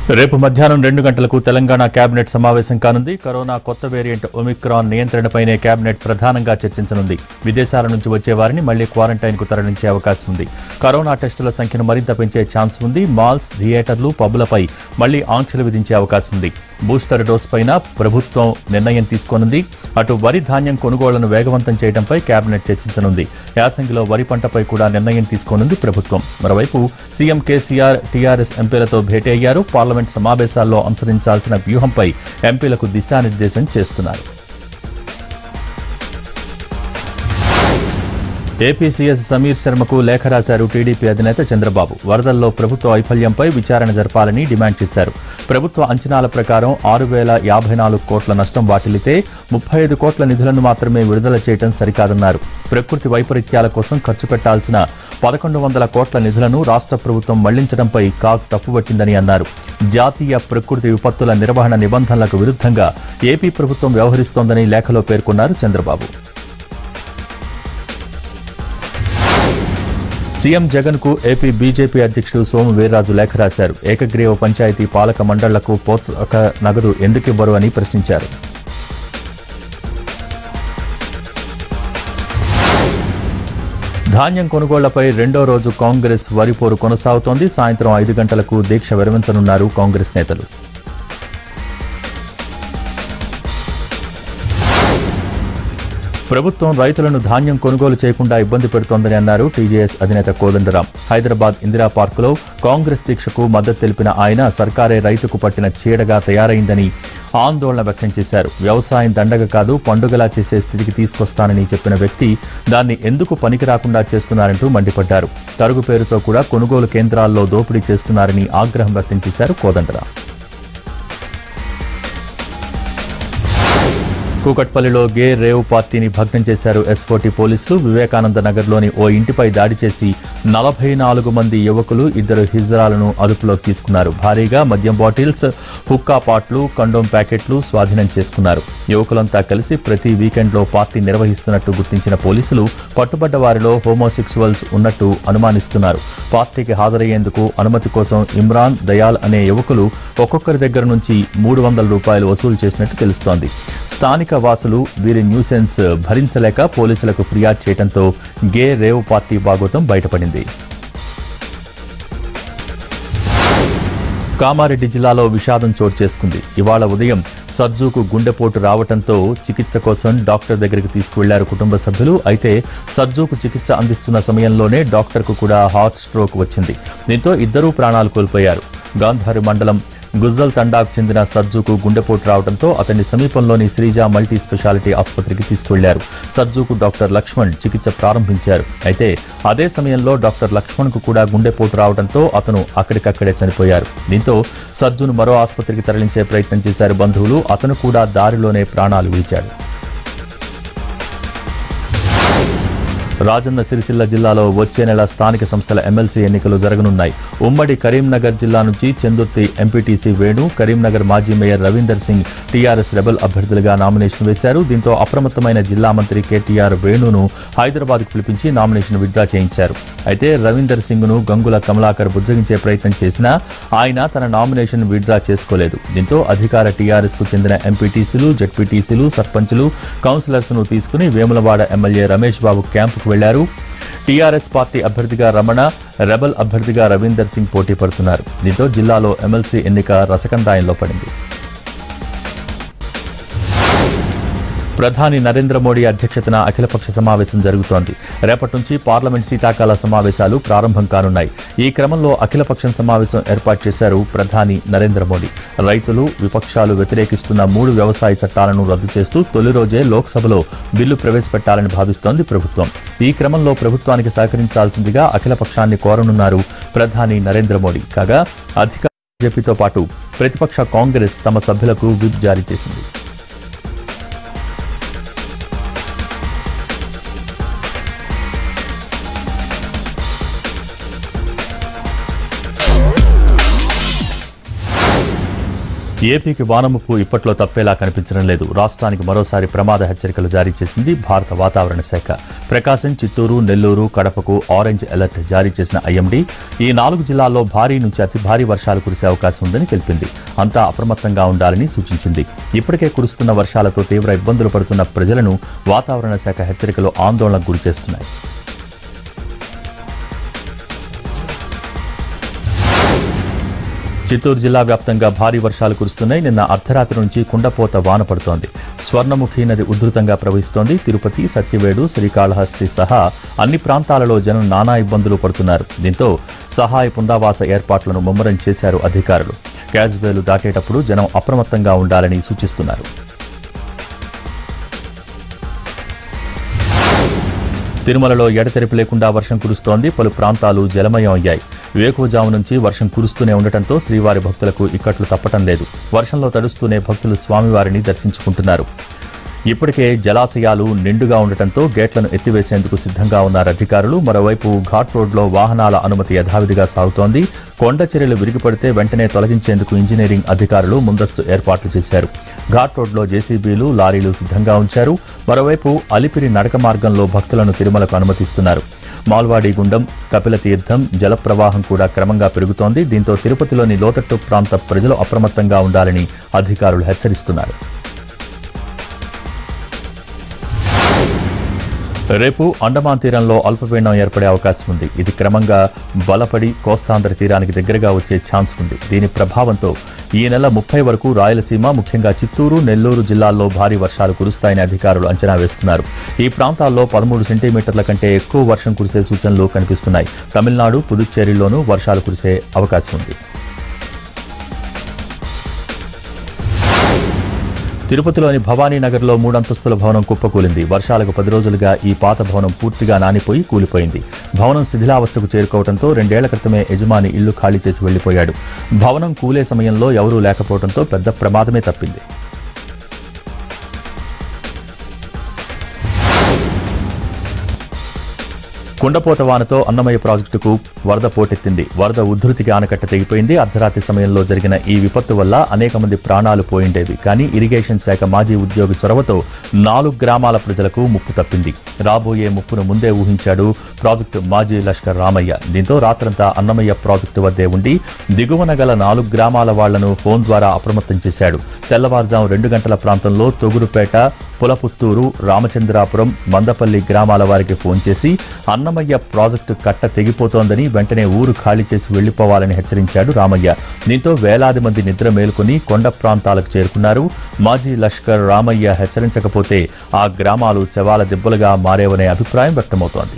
రేపు మధ్యాహ్నం రెండు గంటలకు తెలంగాణ కేబినెట్ సమావేశం కానుంది కరోనా కొత్త వేరియంట్ ఒమిక్రాన్ నియంత్రణపైనే కేబినెట్ ప్రధానంగా చర్చించనుంది విదేశాల నుంచి వచ్చే వారిని మళ్లీ క్వారంటైన్ కు తరలించే అవకాశం ఉంది కరోనా టెస్టుల సంఖ్యను మరింత పెంచే ఛాన్స్ ఉంది మాల్స్ థియేటర్లు పబ్బులపై మళ్లీ ఆంక్షలు విధించే అవకాశం ఉంది బూస్టర్ డోస్ పైన ప్రభుత్వం నిర్ణయం తీసుకోనుంది అటు వరి ధాన్యం కొనుగోళ్లను వేగవంతం చేయడంపై కేబినెట్ చర్చించనుంది యాసంగిలో వరి పంటపై కూడా నిర్ణయం తీసుకోనుంది ప్రభుత్వం మరోవైపు సీఎం కేసీఆర్ టీఆర్ఎస్ ఎంపీలతో భేటీ అయ్యారు పార్లమెంట్ సమావేశాల్లో అనుసరించాల్సిన వ్యూహంపై ఎంపీలకు దిశానిర్దేశం చేస్తున్నారు ఏపీ సీఎస్ సమీర్ శర్మకు లేఖ రాశారు టీడీపీ అధినేత చంద్రబాబు వరదల్లో ప్రభుత్వ వైఫల్యంపై విచారణ జరపాలని డిమాండ్ చేశారు ప్రభుత్వ అంచనాల ప్రకారం ఆరు వేల యాభై నాలుగు కోట్ల నష్టం వాటిల్లితే ముప్పై ఐదు కోట్ల నిధులను మాత్రమే విడుదల చేయడం సరికాదన్నారు ప్రకృతి వైపరీత్యాల కోసం ఖర్చు పెట్టాల్సిన పదకొండు వందల కోట్ల నిధులను రాష్ట్ర ప్రభుత్వం మళ్లించడంపై కాగ్ తప్పుపట్టిందని అన్నారు జాతీయ ప్రకృతి విపత్తుల నిర్వహణ నిబంధనలకు విరుద్ధంగా ఏపీ ప్రభుత్వం వ్యవహరిస్తోందని లేఖలో పేర్కొన్నారు చంద్రబాబు సీఎం జగన్ కు ఏపీ బీజేపీ అధ్యక్షుడు సోము వీర్రాజు లేఖ రాశారు ఏకగ్రీవ పంచాయతీ పాలక మండళ్లకు ప్రోత్సాహక నగదు ఎందుకివ్వరు అని ప్రశ్నించారు ధాన్యం కొనుగోళ్లపై రెండో రోజు కాంగ్రెస్ వరిపోరు కొనసాగుతోంది సాయంత్రం ఐదు గంటలకు దీక్ష విరమించనున్నారు కాంగ్రెస్ నేతలు ప్రభుత్వం రైతులను ధాన్యం కొనుగోలు చేయకుండా ఇబ్బంది పెడుతోందని అన్నారు టీజేఎస్ అధినేత కోదండరాం హైదరాబాద్ ఇందిరా పార్కులో కాంగ్రెస్ దీక్షకు మద్దతు తెలిపిన ఆయన సర్కారే రైతుకు పట్టిన చీడగా తయారైందని ఆందోళన వ్యక్తం చేశారు వ్యవసాయం దండగ కాదు పండుగలా చేసే స్థితికి తీసుకొస్తానని చెప్పిన వ్యక్తి దాన్ని ఎందుకు పనికి రాకుండా చేస్తున్నారంటూ మండిపడ్డారు తరుగు పేరుతో కూడా కొనుగోలు కేంద్రాల్లో దోపిడీ చేస్తున్నారని ఆగ్రహం వ్యక్తం చేశారు కోదండరాం కూకట్పల్లిలో గే రేవ్ పార్టీని భగ్నం చేశారు ఎస్ఓటీ పోలీసులు వివేకానంద నగర్లోని ఓ ఇంటిపై దాడి చేసి నలభై నాలుగు మంది యువకులు ఇద్దరు హిజ్రాలను అదుపులోకి తీసుకున్నారు భారీగా మద్యం బాటిల్స్ హుక్కా పాట్లు కండోమ్ ప్యాకెట్లు స్వాధీనం చేసుకున్నారు యువకులంతా కలిసి ప్రతి వీకెండ్లో పార్టీ నిర్వహిస్తున్నట్టు గుర్తించిన పోలీసులు పట్టుబడ్డ వారిలో హోమోసెక్సువల్స్ ఉన్నట్టు అనుమానిస్తున్నారు పార్టీకి హాజరయ్యేందుకు అనుమతి కోసం ఇమ్రాన్ దయాల్ అనే యువకులు ఒక్కొక్కరి దగ్గర నుంచి మూడు వందల రూపాయలు వసూలు చేసినట్టు తెలుస్తోంది స్థానిక వాసులు వీరి న్యూసెన్స్ భరించలేక పోలీసులకు ఫిర్యాదు చేయడంతో గే రేవ్ పార్టీ భాగోతం బయటపడింది కామారెడ్డి జిల్లాలో విషాదం చోటు చేసుకుంది ఇవాళ ఉదయం సర్జుకు గుండెపోటు రావడంతో చికిత్స కోసం డాక్టర్ దగ్గరికి తీసుకువెళ్లారు కుటుంబ సభ్యులు అయితే సర్జుకు చికిత్స అందిస్తున్న సమయంలోనే డాక్టర్కు కూడా హార్ట్ స్ట్రోక్ వచ్చింది దీంతో ఇద్దరూ ప్రాణాలు కోల్పోయారు గాంధారి మండలం గుజ్జల్ తండాకు చెందిన సర్జుకు గుండెపోటు రావడంతో అతన్ని సమీపంలోని శ్రీజ మల్టీ స్పెషాలిటీ ఆసుపత్రికి తీసుకువెళ్లారు సర్జుకు డాక్టర్ లక్ష్మణ్ చికిత్స ప్రారంభించారు అయితే అదే సమయంలో డాక్టర్ లక్ష్మణ్కు కూడా గుండెపోటు రావడంతో అతను అక్కడికక్కడే చనిపోయారు దీంతో సర్జును మరో ఆసుపత్రికి తరలించే ప్రయత్నం చేశారు బంధువులు అతను కూడా దారిలోనే ప్రాణాలు విడిచాడు రాజన్న సిరిసిల్ల జిల్లాలో వచ్చే నెల స్థానిక సంస్థల ఎమ్మెల్సీ ఎన్నికలు జరగనున్నాయి ఉమ్మడి కరీంనగర్ జిల్లా నుంచి చందుర్తి ఎంపీటీసీ వేణు కరీంనగర్ మాజీ mayor Ravinder Singh TRS rebel అభ్యర్థులుగా నామినేషన్ వేశారు దీంతో అప్రమత్తమైన జిల్లా మంత్రి కేటీఆర్ వేణును హైదరాబాద్కు పిలిపించి నామినేషన్ విత్డ్రా చేయించారు అయితే రవీందర్ సింగ్ ను గంగుల కమలాకర్ బుజ్జగించే ప్రయత్నం చేసినా ఆయన తన నామినేషన్ విత్డ్రా చేసుకోలేదు దీంతో అధికార టీఆర్ఎస్ కు చెందిన ఎంపీటీసీలు జడ్పీటీసీలు సర్పంచులు కౌన్సిలర్స్ ను తీసుకుని వేములవాడ ఎమ్మెల్యే రమేష్ బాబు క్యాంపుకు వెళ్లారు టీఆర్ఎస్ పార్టీ అభ్యర్థిగా రమణ రెబల్ అభ్యర్థిగా రవీందర్ సింగ్ పోటీ పడుతున్నారు దీంతో జిల్లాలో ఎమ్మెల్సీ ఎన్నిక రసకందాయంలో పడింది ప్రధాని నరేంద్ర మోడీ అధ్యక్షతన అఖిలపక్ష సమావేశం జరుగుతోంది రేపటి నుంచి పార్లమెంట్ శీతాకాల సమావేశాలు ప్రారంభం కానున్నాయి ఈ క్రమంలో అఖిలపక్షం సమావేశం ఏర్పాటు చేశారు ప్రధాని నరేంద్ర మోడీ రైతులు విపక్షాలు వ్యతిరేకిస్తున్న మూడు వ్యవసాయ చట్టాలను రద్దు చేస్తూ తొలి రోజే లోక్సభలో బిల్లు ప్రవేశపెట్టాలని భావిస్తోంది ప్రభుత్వం ఈ క్రమంలో ప్రభుత్వానికి సహకరించాల్సిందిగా అఖిలపక్షాన్ని కోరనున్నారు ప్రధాని నరేంద్ర మోడీ కాగా అధికార బీజేపీతో పాటు ప్రతిపక్ష కాంగ్రెస్ తమ సభ్యులకు విప్ జారీ చేసింది ఏపీకి వానముప్పు ఇప్పట్లో తప్పేలా కనిపించడం లేదు రాష్ట్రానికి మరోసారి ప్రమాద హెచ్చరికలు జారీ చేసింది భారత వాతావరణ శాఖ ప్రకాశం చిత్తూరు నెల్లూరు కడపకు ఆరెంజ్ అలర్ట్ జారీ చేసిన ఐఎండీ ఈ నాలుగు జిల్లాల్లో భారీ నుంచి అతి భారీ వర్షాలు కురిసే అవకాశం ఉందని తెలిపింది అంతా అప్రమత్తంగా ఉండాలని సూచించింది ఇప్పటికే కురుస్తున్న వర్షాలతో తీవ్ర ఇబ్బందులు పడుతున్న ప్రజలను వాతావరణ శాఖ హెచ్చరికలు ఆందోళనకు గురిచేస్తున్నాయి చిత్తూరు జిల్లా వ్యాప్తంగా భారీ వర్షాలు కురుస్తున్నాయి నిన్న అర్ధరాత్రి నుంచి కుండపోత వాన పడుతోంది స్వర్ణముఖి నది ఉధృతంగా ప్రవహిస్తోంది తిరుపతి సత్యవేడు శ్రీకాళహస్తి సహా అన్ని ప్రాంతాలలో జనం నానా ఇబ్బందులు పడుతున్నారు దీంతో సహాయ పుందావాస ఏర్పాట్లను ముమ్మరం చేశారు అధికారులు క్యాజ్వేలు దాటేటప్పుడు జనం అప్రమత్తంగా ఉండాలని సూచిస్తున్నారు తిరుమలలో ఎడతెరిపి లేకుండా వర్షం కురుస్తోంది పలు ప్రాంతాలు జలమయం అయ్యాయి వేకువజాము నుంచి వర్షం కురుస్తూనే ఉండటంతో శ్రీవారి భక్తులకు ఇక్కట్లు తప్పటం లేదు వర్షంలో తడుస్తూనే భక్తులు స్వామివారిని దర్శించుకుంటున్నారు ఇప్పటికే జలాశయాలు నిండుగా ఉండటంతో గేట్లను ఎత్తివేసేందుకు సిద్ధంగా ఉన్నారు అధికారులు మరోవైపు ఘాట్ రోడ్లో వాహనాల అనుమతి యథావిధిగా సాగుతోంది కొండ చర్యలు విరిగిపడితే వెంటనే తొలగించేందుకు ఇంజనీరింగ్ అధికారులు ముందస్తు ఏర్పాట్లు చేశారు ఘాట్ రోడ్లో జేసీబీలు లారీలు సిద్ధంగా ఉంచారు మరోవైపు అలిపిరి నడక మార్గంలో భక్తులను తిరుమలకు అనుమతిస్తున్నారు మాల్వాడి గుండం కపిల తీర్థం జలప్రవాహం కూడా క్రమంగా పెరుగుతోంది దీంతో తిరుపతిలోని లోతట్టు ప్రాంత ప్రజలు అప్రమత్తంగా ఉండాలని అధికారులు హెచ్చరిస్తున్నారు రేపు అండమాన్ తీరంలో అల్పపీడనం ఏర్పడే అవకాశం ఉంది ఇది క్రమంగా బలపడి కోస్తాంధ్ర తీరానికి దగ్గరగా వచ్చే ఛాన్స్ ఉంది దీని ప్రభావంతో ఈ నెల ముప్పై వరకు రాయలసీమ ముఖ్యంగా చిత్తూరు నెల్లూరు జిల్లాల్లో భారీ వర్షాలు కురుస్తాయని అధికారులు అంచనా వేస్తున్నారు ఈ ప్రాంతాల్లో పదమూడు సెంటీమీటర్ల కంటే ఎక్కువ వర్షం కురిసే సూచనలు కనిపిస్తున్నాయి తమిళనాడు పుదుచ్చేరిలోనూ వర్షాలు కురిసే అవకాశం ఉంది తిరుపతిలోని భవానీ నగర్లో మూడంతస్తుల భవనం కుప్పకూలింది వర్షాలకు పది రోజులుగా ఈ పాత భవనం పూర్తిగా నానిపోయి కూలిపోయింది భవనం శిథిలావస్థకు చేరుకోవడంతో రెండేళ్ల క్రితమే యజమాని ఇల్లు ఖాళీ చేసి వెళ్లిపోయాడు భవనం కూలే సమయంలో ఎవరూ లేకపోవడంతో పెద్ద ప్రమాదమే తప్పింది కుండపోత వానతో అన్నమయ్య ప్రాజెక్టుకు వరద పోటెత్తింది వరద ఉధృతికి ఆనకట్ట తెగిపోయింది అర్ధరాత్రి సమయంలో జరిగిన ఈ విపత్తు వల్ల అనేక మంది ప్రాణాలు పోయిండేవి కానీ ఇరిగేషన్ శాఖ మాజీ ఉద్యోగి చొరవతో నాలుగు గ్రామాల ప్రజలకు ముప్పు తప్పింది రాబోయే ముప్పును ముందే ఊహించాడు ప్రాజెక్టు మాజీ లష్కర్ రామయ్య దీంతో రాత్రంతా అన్నమయ్య ప్రాజెక్టు వద్దే ఉండి దిగువన గల నాలుగు గ్రామాల వాళ్లను ఫోన్ ద్వారా అప్రమత్తం చేశాడు తెల్లవారుజాము రెండు గంటల ప్రాంతంలో తొగురుపేట పులపుత్తూరు రామచంద్రాపురం మందపల్లి గ్రామాల వారికి ఫోన్ చేసి అన్నమయ్య ప్రాజెక్టు కట్ట తెగిపోతోందని వెంటనే ఊరు ఖాళీ చేసి వెళ్లిపోవాలని హెచ్చరించాడు రామయ్య దీంతో వేలాది మంది నిద్ర మేలుకుని కొండ ప్రాంతాలకు చేరుకున్నారు మాజీ లష్కర్ రామయ్య హెచ్చరించకపోతే ఆ గ్రామాలు శవాల దెబ్బలుగా మారేవనే అభిప్రాయం వ్యక్తమవుతోంది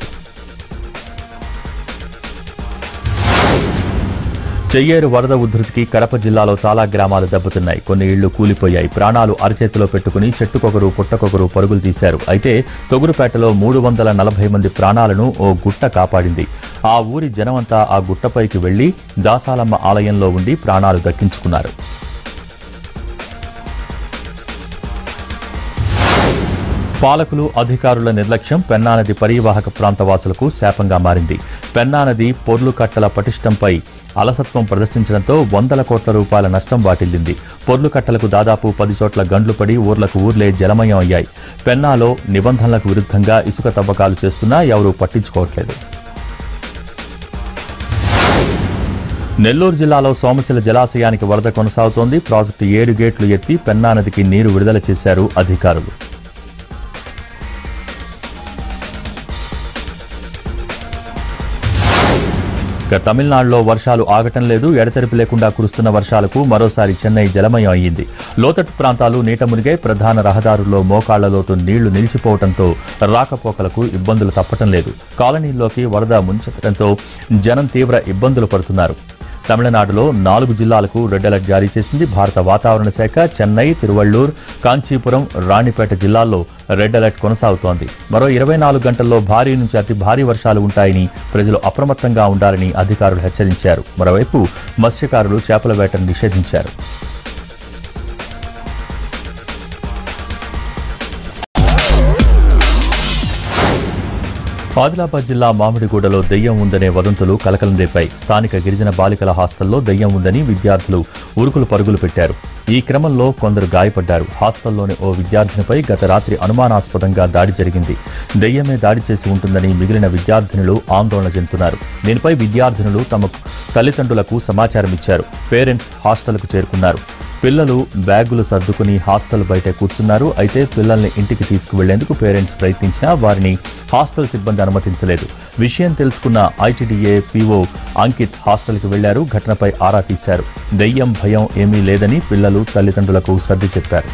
చెయ్యేరు వరద ఉధృతికి కడప జిల్లాలో చాలా గ్రామాలు దెబ్బతిన్నాయి కొన్ని ఇళ్లు కూలిపోయాయి ప్రాణాలు అరచేతిలో పెట్టుకుని చెట్టుకొకరు పుట్టకొకరు పరుగులు తీశారు అయితే తొగురుపేటలో మూడు వందల నలభై మంది ప్రాణాలను ఓ గుట్ట కాపాడింది ఆ ఊరి జనమంతా ఆ గుట్టపైకి వెళ్లి దాసాలమ్మ ఆలయంలో ఉండి ప్రాణాలు దక్కించుకున్నారు పాలకులు అధికారుల నిర్లక్ష్యం పెన్నానది పరివాహక ప్రాంత వాసులకు శాపంగా మారింది పెన్నానది పొర్లు కట్టల పటిష్టంపై అలసత్వం ప్రదర్శించడంతో వందల కోట్ల రూపాయల నష్టం వాటిల్లింది పొర్లు కట్టలకు దాదాపు పది చోట్ల గండ్లు పడి ఊర్లకు ఊర్లే జలమయం అయ్యాయి పెన్నాలో నిబంధనలకు విరుద్ధంగా ఇసుక తవ్వకాలు చేస్తున్నా ఎవరూ పట్టించుకోవట్లేదు నెల్లూరు జిల్లాలో సోమశిల జలాశయానికి వరద కొనసాగుతోంది ప్రాజెక్టు ఏడు గేట్లు ఎత్తి పెన్నా నదికి నీరు విడుదల చేశారు అధికారులు ఇక తమిళనాడులో వర్షాలు ఆగటం లేదు ఎడతెరిపి లేకుండా కురుస్తున్న వర్షాలకు మరోసారి చెన్నై జలమయం అయ్యింది లోతట్టు ప్రాంతాలు నీట మునిగే ప్రధాన రహదారుల్లో మోకాళ్ల లోతు నీళ్లు నిలిచిపోవడంతో రాకపోకలకు ఇబ్బందులు తప్పటం లేదు కాలనీల్లోకి వరద ముంచెత్తడంతో జనం తీవ్ర ఇబ్బందులు పడుతున్నారు తమిళనాడులో నాలుగు జిల్లాలకు రెడ్ అలర్ట్ జారీ చేసింది భారత వాతావరణ శాఖ చెన్నై తిరువళ్లూర్ కాంచీపురం రాణిపేట జిల్లాల్లో రెడ్ అలర్ట్ కొనసాగుతోంది మరో ఇరవై నాలుగు గంటల్లో భారీ నుంచి అతి భారీ వర్షాలు ఉంటాయని ప్రజలు అప్రమత్తంగా ఉండాలని అధికారులు హెచ్చరించారు మరోవైపు మత్స్యకారులు చేపల వేటను నిషేధించారు ఆదిలాబాద్ జిల్లా మామిడిగూడలో దెయ్యం ఉందనే వదంతులు కలకలం రేపాయి స్థానిక గిరిజన బాలికల హాస్టల్లో దెయ్యం ఉందని విద్యార్థులు ఉరుకులు పరుగులు పెట్టారు ఈ క్రమంలో కొందరు గాయపడ్డారు హాస్టల్లోని ఓ విద్యార్థినిపై గత రాత్రి అనుమానాస్పదంగా దాడి జరిగింది దెయ్యమే దాడి చేసి ఉంటుందని మిగిలిన విద్యార్థినులు ఆందోళన చెందుతున్నారు దీనిపై విద్యార్థినులు తమ తల్లిదండ్రులకు సమాచారం ఇచ్చారు పేరెంట్స్ హాస్టల్కు చేరుకున్నారు పిల్లలు బ్యాగులు సర్దుకుని హాస్టల్ బయట కూర్చున్నారు అయితే పిల్లల్ని ఇంటికి తీసుకువెళ్లేందుకు పేరెంట్స్ ప్రయత్నించినా వారిని హాస్టల్ సిబ్బంది అనుమతించలేదు విషయం తెలుసుకున్న ఐటీడీఏ పీఓ అంకిత్ హాస్టల్కి వెళ్లారు ఘటనపై ఆరా తీశారు దెయ్యం భయం ఏమీ లేదని పిల్లలు తల్లిదండ్రులకు సర్ది చెప్పారు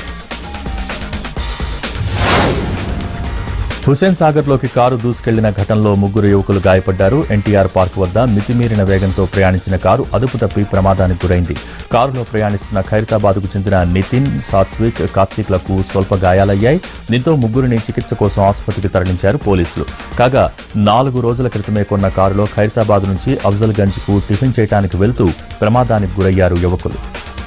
హుసేన్ సాగర్లోకి కారు దూసుకెళ్లిన ఘటనలో ముగ్గురు యువకులు గాయపడ్డారు ఎన్టీఆర్ పార్క్ వద్ద మితిమీరిన వేగంతో ప్రయాణించిన కారు అదుపు తప్పి ప్రమాదానికి గురైంది కారులో ప్రయాణిస్తున్న ఖైరతాబాద్కు చెందిన నితిన్ సాత్విక్ కార్తీక్లకు స్వల్ప గాయాలయ్యాయి దీంతో ముగ్గురిని చికిత్స కోసం ఆసుపత్రికి తరలించారు పోలీసులు కాగా నాలుగు రోజుల క్రితమే కొన్న కారులో ఖైరతాబాద్ నుంచి అఫ్జల్గంజ్కు టిఫిన్ చేయడానికి వెళ్తూ ప్రమాదానికి గురయ్యారు యువకులు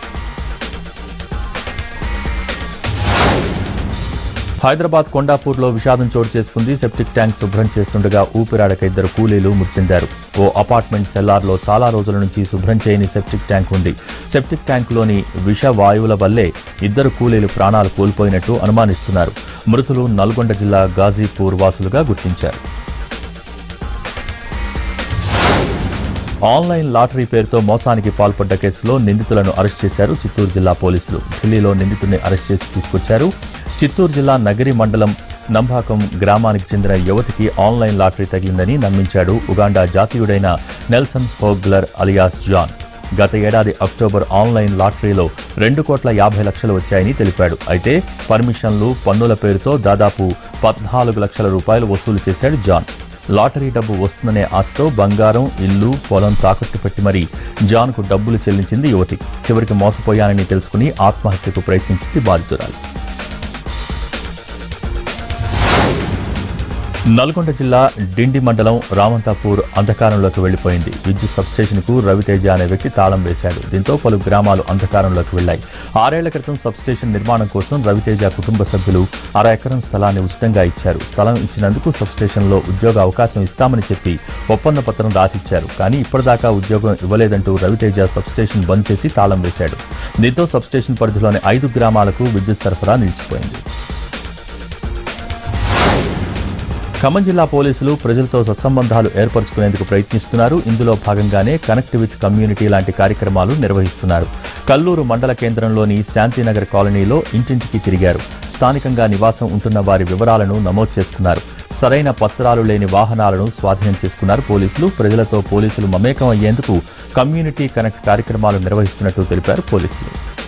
హైదరాబాద్ కొండాపూర్లో విషాదం చోటు చేసుకుంది సెప్టిక్ ట్యాంక్ శుభ్రం చేస్తుండగా ఊపిరాడక ఇద్దరు కూలీలు మృతి చెందారు ఓ అపార్ట్మెంట్ సెల్లార్లో చాలా రోజుల నుంచి శుభ్రం చేయని సెప్టిక్ ట్యాంక్ ఉంది సెప్టిక్ ట్యాంకులోని విష వాయువుల వల్లే ఇద్దరు కూలీలు ప్రాణాలు కోల్పోయినట్టు అనుమానిస్తున్నారు మృతులు నల్గొండ జిల్లా గాజీపూర్ వాసులుగా గుర్తించారు ఆన్లైన్ లాటరీ పేరుతో మోసానికి పాల్పడ్డ కేసులో నిందితులను అరెస్ట్ చేశారు చిత్తూరు జిల్లా పోలీసులు ఢిల్లీలో నిందితుడిని అరెస్ట్ చేసి తీసుకొచ్చారు చిత్తూరు జిల్లా నగరి మండలం నంబాకం గ్రామానికి చెందిన యువతికి ఆన్లైన్ లాటరీ తగిలిందని నమ్మించాడు ఉగాండా జాతీయుడైన నెల్సన్ హోగ్లర్ అలియాస్ జాన్ గత ఏడాది అక్టోబర్ ఆన్లైన్ లాటరీలో రెండు కోట్ల యాభై లక్షలు వచ్చాయని తెలిపాడు అయితే పర్మిషన్లు పన్నుల పేరుతో దాదాపు పద్నాలుగు లక్షల రూపాయలు వసూలు చేశాడు జాన్ లాటరీ డబ్బు వస్తుందనే ఆశతో బంగారం ఇల్లు పొలం తాకట్టు పెట్టి మరీ జాన్కు డబ్బులు చెల్లించింది యువతి చివరికి మోసపోయానని తెలుసుకుని ఆత్మహత్యకు ప్రయత్నించింది బాధితురాలు నల్గొండ జిల్లా డిండి మండలం రామంతాపూర్ అంధకారంలోకి వెళ్లిపోయింది విద్యుత్ సబ్స్టేషన్కు రవితేజ అనే వ్యక్తి తాళం వేశాడు దీంతో పలు గ్రామాలు అంధకారంలోకి వెళ్లాయి ఆరేళ్ల క్రితం సబ్స్టేషన్ నిర్మాణం కోసం రవితేజ కుటుంబ సభ్యులు అర ఎకరం స్థలాన్ని ఉచితంగా ఇచ్చారు స్థలం ఇచ్చినందుకు సబ్స్టేషన్లో ఉద్యోగ అవకాశం ఇస్తామని చెప్పి ఒప్పంద పత్రం రాసిచ్చారు కానీ ఇప్పటిదాకా ఉద్యోగం ఇవ్వలేదంటూ రవితేజ సబ్స్టేషన్ బంద్ చేసి తాళం వేశాడు దీంతో సబ్స్టేషన్ పరిధిలోని ఐదు గ్రామాలకు విద్యుత్ సరఫరా నిలిచిపోయింది ఖమ్మం జిల్లా పోలీసులు ప్రజలతో సత్సంబంధాలు ఏర్పరచుకునేందుకు ప్రయత్నిస్తున్నారు ఇందులో భాగంగానే కనెక్ట్ విత్ కమ్యూనిటీ లాంటి కార్యక్రమాలు నిర్వహిస్తున్నారు కల్లూరు మండల కేంద్రంలోని శాంతినగర్ కాలనీలో ఇంటింటికి తిరిగారు స్థానికంగా నివాసం ఉంటున్న వారి వివరాలను నమోదు చేసుకున్నారు సరైన పత్రాలు లేని వాహనాలను స్వాధీనం చేసుకున్నారు పోలీసులు ప్రజలతో పోలీసులు మమేకం అయ్యేందుకు కమ్యూనిటీ కనెక్ట్ కార్యక్రమాలు నిర్వహిస్తున్నట్టు తెలిపారు పోలీసులు